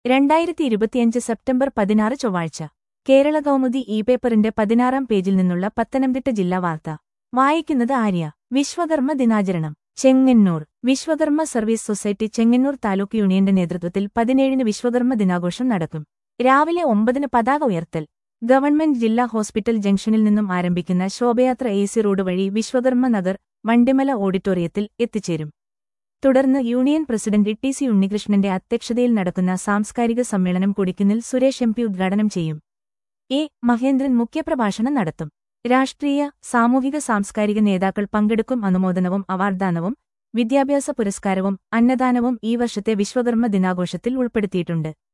രണ്ടായിരത്തി ഇരുപത്തിയഞ്ച് സെപ്റ്റംബർ പതിനാറ് ചൊവ്വാഴ്ച കേരള കൗമുദി ഇ പേപ്പറിന്റെ പതിനാറാം പേജിൽ നിന്നുള്ള പത്തനംതിട്ട ജില്ലാ വാർത്ത വായിക്കുന്നത് ആര്യ വിശ്വകർമ്മ ദിനാചരണം ചെങ്ങന്നൂർ വിശ്വകർമ്മ സർവീസ് സൊസൈറ്റി ചെങ്ങന്നൂർ താലൂക്ക് യൂണിയന്റെ നേതൃത്വത്തിൽ പതിനേഴിന് വിശ്വകർമ്മ ദിനാഘോഷം നടക്കും രാവിലെ ഒമ്പതിന് പതാക ഉയർത്തൽ ഗവൺമെന്റ് ജില്ലാ ഹോസ്പിറ്റൽ ജംഗ്ഷനിൽ നിന്നും ആരംഭിക്കുന്ന ശോഭയാത്ര എ സി റോഡ് വഴി വിശ്വകർമ്മ നഗർ വണ്ടിമല ഓഡിറ്റോറിയത്തിൽ എത്തിച്ചേരും തുടർന്ന് യൂണിയൻ പ്രസിഡന്റ് ടി സി ഉണ്ണികൃഷ്ണന്റെ അധ്യക്ഷതയിൽ നടക്കുന്ന സാംസ്കാരിക സമ്മേളനം കൊടിക്കുന്നിൽ സുരേഷ് എം പി ഉദ്ഘാടനം ചെയ്യും എ മഹേന്ദ്രൻ മുഖ്യപ്രഭാഷണം നടത്തും രാഷ്ട്രീയ സാമൂഹിക സാംസ്കാരിക നേതാക്കൾ പങ്കെടുക്കും അനുമോദനവും അവാർഡ്ദാനവും വിദ്യാഭ്യാസ പുരസ്കാരവും അന്നദാനവും ഈ വർഷത്തെ വിശ്വകർമ്മ ദിനാഘോഷത്തിൽ ഉൾപ്പെടുത്തിയിട്ടുണ്ട്